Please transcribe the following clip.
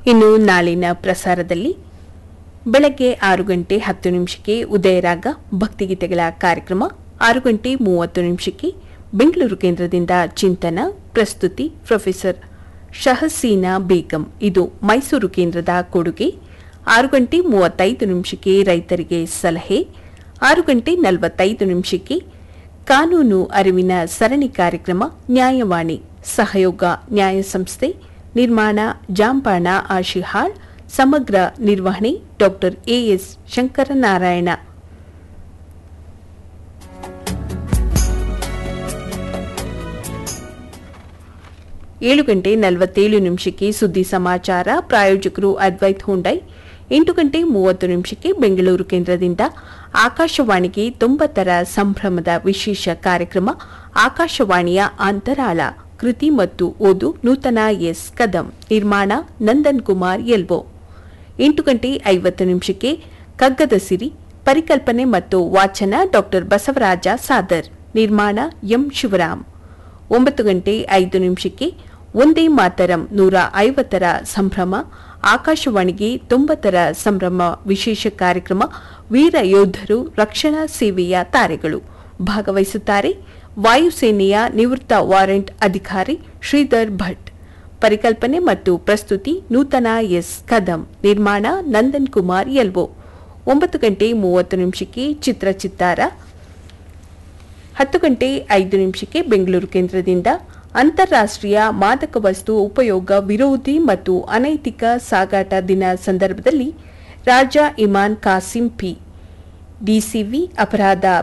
ಇನ್ನು ನಾಳಿನ ಪ್ರಸಾರದಲ್ಲಿ ಬೆಳಗ್ಗೆ ಆರು ಗಂಟೆ ಹತ್ತು ನಿಮಿಷಕ್ಕೆ ಉದಯರಾಗ ಭಕ್ತಿಗೀತೆಗಳ ಕಾರ್ಯಕ್ರಮ ಆರು ಗಂಟೆ ಮೂವತ್ತು ನಿಮಿಷಕ್ಕೆ ಬೆಂಗಳೂರು ಕೇಂದ್ರದಿಂದ ಚಿಂತನ ಪ್ರಸ್ತುತಿ ಪ್ರೊಫೆಸರ್ ಶಹಸೀನಾ ಬೇಗಂ ಇದು ಮೈಸೂರು ಕೇಂದ್ರದ ಕೊಡುಗೆ ಆರು ಗಂಟೆ ಮೂವತ್ತೈದು ನಿಮಿಷಕ್ಕೆ ರೈತರಿಗೆ ಸಲಹೆ ಆರು ಗಂಟೆ ನಲವತ್ತೈದು ನಿಮಿಷಕ್ಕೆ ಕಾನೂನು ಅರಿವಿನ ಸರಣಿ ಕಾರ್ಯಕ್ರಮ ನ್ಯಾಯವಾಣಿ ಸಹಯೋಗ ನ್ಯಾಯ ಸಂಸ್ಥೆ ನಿರ್ಮಾಣ ಜಾಂಪಾಣ ಆಶಿಹಾಳ್ ಸಮಗ್ರ ನಿರ್ವಹಣೆ ಡಾಕ್ಟರ್ ಎಎಸ್ ಶಂಕರನಾರಾಯಣ ಏಳು ಗಂಟೆ ನಲವತ್ತೇಳು ನಿಮಿಷಕ್ಕೆ ಸುದ್ದಿ ಸಮಾಚಾರ ಪ್ರಾಯೋಜಕರು ಅದ್ವೈತ್ ಹುಂಡೈ ಎಂಟು ಗಂಟೆ ಮೂವತ್ತು ನಿಮಿಷಕ್ಕೆ ಬೆಂಗಳೂರು ಕೇಂದ್ರದಿಂದ ಆಕಾಶವಾಣಿಗೆ ತೊಂಬತ್ತರ ಸಂಭ್ರಮದ ವಿಶೇಷ ಕಾರ್ಯಕ್ರಮ ಆಕಾಶವಾಣಿಯ ಅಂತರಾಳ ಕೃತಿ ಮತ್ತು ಓದು ನೂತನ ಎಸ್ ಕದಂ ನಿರ್ಮಾಣ ನಂದನ್ ಕುಮಾರ್ ಎಲ್ಬೋ ಎಂಟು ಗಂಟೆ ಐವತ್ತು ನಿಮಿಷಕ್ಕೆ ಕಗ್ಗದ ಸಿರಿ ಪರಿಕಲ್ಪನೆ ಮತ್ತು ವಾಚನ ಡಾಕ್ಟರ್ ಬಸವರಾಜ ಸಾದರ್ ನಿರ್ಮಾಣ ಎಂ ಶಿವರಾಮ್ ಒಂಬತ್ತು ಗಂಟೆ ಐದು ನಿಮಿಷಕ್ಕೆ ಒಂದೇ ಮಾತರಂ ನೂರ ಐವತ್ತರ ಸಂಭ್ರಮ ಆಕಾಶವಾಣಿಗೆ ತೊಂಬತ್ತರ ಸಂಭ್ರಮ ವಿಶೇಷ ಕಾರ್ಯಕ್ರಮ ವೀರ ಯೋಧರು ರಕ್ಷಣಾ ಸೇವೆಯ ತಾರೆಗಳು ಭಾಗವಹಿಸುತ್ತಾರೆ ವಾಯುಸೇನೆಯ ನಿವೃತ್ತ ವಾರೆಂಟ್ ಅಧಿಕಾರಿ ಶ್ರೀಧರ್ ಭಟ್ ಪರಿಕಲ್ಪನೆ ಮತ್ತು ಪ್ರಸ್ತುತಿ ನೂತನ ಎಸ್ ಕದಂ ನಿರ್ಮಾಣ ನಂದನ್ ಕುಮಾರ್ ಎಲ್ಬೋ ಒಂಬತ್ತು ಗಂಟೆ ಮೂವತ್ತು ನಿಮಿಷಕ್ಕೆ ಚಿತ್ರ ಚಿತ್ತಾರ ಹತ್ತು ಗಂಟೆ ಐದು ನಿಮಿಷಕ್ಕೆ ಬೆಂಗಳೂರು ಕೇಂದ್ರದಿಂದ ಅಂತಾರಾಷ್ಟ್ರೀಯ ಮಾದಕ ವಸ್ತು ಉಪಯೋಗ ವಿರೋಧಿ ಮತ್ತು ಅನೈತಿಕ ಸಾಗಾಟ ದಿನ ಸಂದರ್ಭದಲ್ಲಿ ರಾಜಾ ಇಮಾನ್ ಕಾಸಿಂ ಪಿ ಡಿಸಿವಿ ಅಪರಾಧ